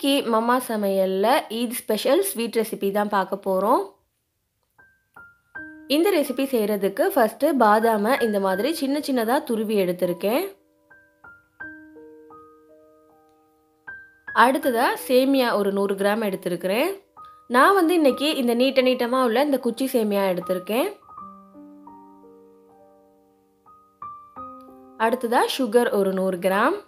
இன்னைக்கு மம்மா சமையலில் Eid special sweet recipe தான் பார்க்க போகிறோம் இந்த ரெசிபி செய்கிறதுக்கு ஃபஸ்ட்டு பாதாமை இந்த மாதிரி சின்ன சின்னதாக துருவி எடுத்திருக்கேன் அடுத்ததாக சேமியா ஒரு நூறு கிராம் எடுத்திருக்கிறேன் நான் வந்து இன்னைக்கு இந்த நீட்ட நீட்டமாக உள்ள இந்த குச்சி சேமியா எடுத்திருக்கேன் அடுத்ததாக சுகர் ஒரு நூறு கிராம்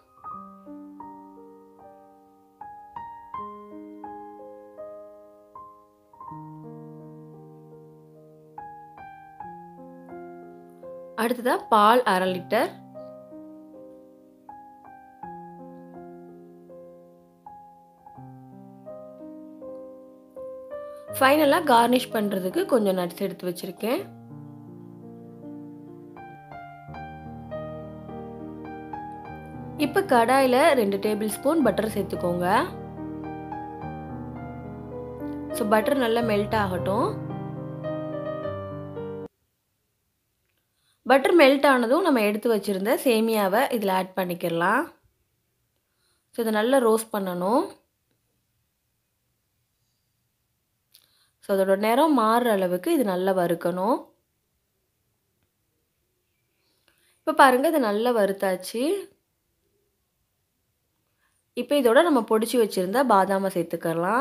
அடுத்ததாக பால் அரை லிட்டர் ஃபைனலாக கார்னிஷ் பண்ணுறதுக்கு கொஞ்சம் நட்ஸ் எடுத்து வச்சுருக்கேன் இப்போ கடாயில் ரெண்டு டேபிள் ஸ்பூன் பட்டர் சேர்த்துக்கோங்க ஸோ பட்டர் நல்லா மெல்ட் ஆகட்டும் பட்டர் மெல்ட் ஆனதும் நம்ம எடுத்து வச்சுருந்த சேமியாவை இதில் ஆட் பண்ணிக்கிடலாம் ஸோ இதை நல்லா ரோஸ்ட் பண்ணணும் ஸோ அதோட நிறம் மாறுற அளவுக்கு இது நல்லா வறுக்கணும் இப்போ பாருங்கள் இது நல்லா வறுத்தாச்சு இப்போ இதோட நம்ம பொடிச்சு வச்சுருந்த பாதாமை சேர்த்துக்கலாம்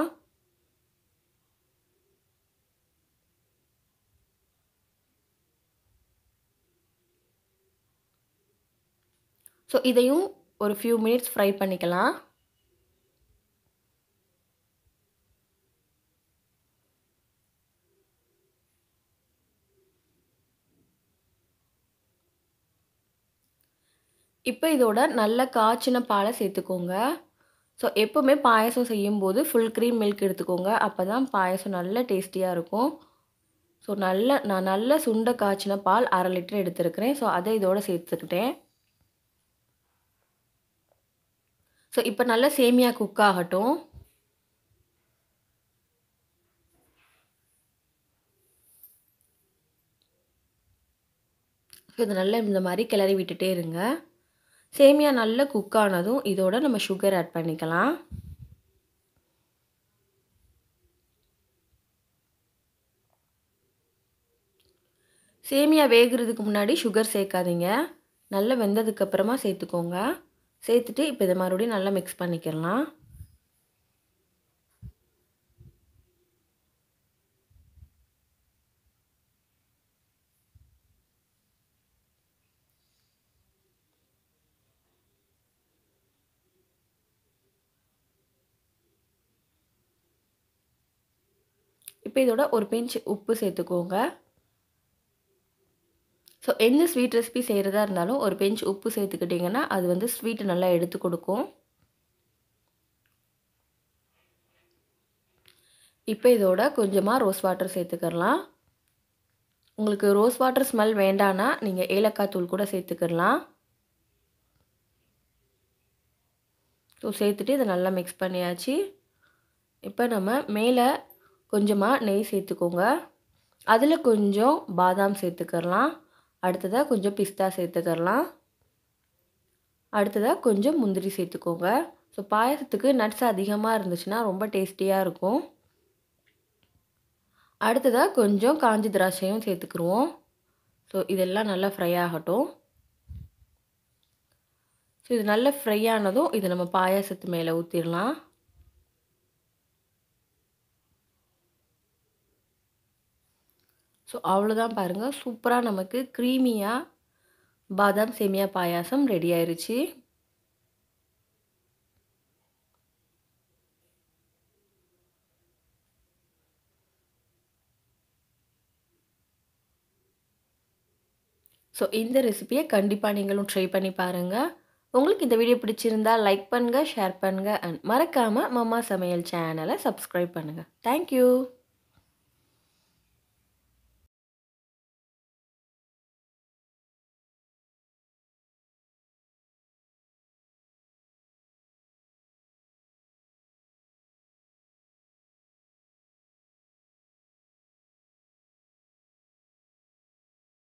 ஸோ இதையும் ஒரு ஃபியூ மினிட்ஸ் ஃப்ரை பண்ணிக்கலாம் இப்போ இதோட நல்ல காய்ச்சின பாலை சேர்த்துக்கோங்க ஸோ எப்போவுமே பாயசம் செய்யும்போது ஃபுல் க்ரீம் மில்க் எடுத்துக்கோங்க அப்போ தான் பாயசம் நல்ல டேஸ்டியாக இருக்கும் ஸோ நல்ல நான் நல்ல சுண்ட காய்ச்சின பால் அரை லிட்டர் எடுத்துருக்கிறேன் ஸோ அதை இதோட சேர்த்துக்கிட்டேன் ஸோ இப்போ நல்லா சேமியா குக் ஆகட்டும் ஸோ இது நல்லா இந்த மாதிரி கிளறி விட்டுட்டே இருங்க சேமியா நல்லா குக் ஆனதும் இதோட நம்ம சுகர் ஆட் பண்ணிக்கலாம் சேமியா வேகிறதுக்கு முன்னாடி சுகர் சேர்க்காதீங்க நல்லா வெந்ததுக்கப்புறமா சேர்த்துக்கோங்க சேர்த்துட்டு இப்போ இதை மறுபடியும் நல்லா மிக்ஸ் பண்ணிக்கிடலாம் இப்போ இதோட ஒரு பிஞ்ச் உப்பு சேர்த்துக்கோங்க ஸோ எந்த ஸ்வீட் ரெசிபி செய்கிறதா இருந்தாலும் ஒரு பெஞ்ச் உப்பு சேர்த்துக்கிட்டிங்கன்னா அது வந்து ஸ்வீட்டு நல்லா எடுத்து கொடுக்கும் இப்போ இதோட கொஞ்சமாக ரோஸ் வாட்டர் சேர்த்துக்கலாம் உங்களுக்கு ரோஸ் வாட்டர் ஸ்மெல் வேண்டான்னா நீங்கள் ஏலக்காய் தூள் கூட சேர்த்துக்கிடலாம் ஸோ சேர்த்துட்டு இதை நல்லா மிக்ஸ் பண்ணியாச்சு இப்போ நம்ம மேலே கொஞ்சமாக நெய் சேர்த்துக்கோங்க அதில் கொஞ்சம் பாதாம் சேர்த்துக்கலாம் அடுத்ததாக கொஞ்சம் பிஸ்தா சேர்த்துக்கலாம் அடுத்ததாக கொஞ்சம் முந்திரி சேர்த்துக்கோங்க ஸோ பாயசத்துக்கு நட்ஸ் அதிகமாக இருந்துச்சுன்னா ரொம்ப டேஸ்டியாக இருக்கும் அடுத்ததாக கொஞ்சம் காஞ்சி திராட்சையும் சேர்த்துக்குருவோம் ஸோ இதெல்லாம் நல்லா ஃப்ரை ஆகட்டும் ஸோ இது நல்லா ஃப்ரை ஆனதும் இதை நம்ம பாயாசத்து மேலே ஊற்றிடலாம் ஸோ அவ்வளோதான் பாருங்கள் சூப்பராக நமக்கு க்ரீமியாக பாதாம் சேமியா பாயாசம் ரெடி ஆயிடுச்சு ஸோ இந்த ரெசிபியை கண்டிப்பாக நீங்களும் ட்ரை பண்ணி பாருங்கள் உங்களுக்கு இந்த வீடியோ பிடிச்சிருந்தா லைக் பண்ணுங்கள் ஷேர் பண்ணுங்கள் அண்ட் மறக்காமல் மம்மா சமையல் சேனலை சப்ஸ்கிரைப் பண்ணுங்கள் தேங்க்யூ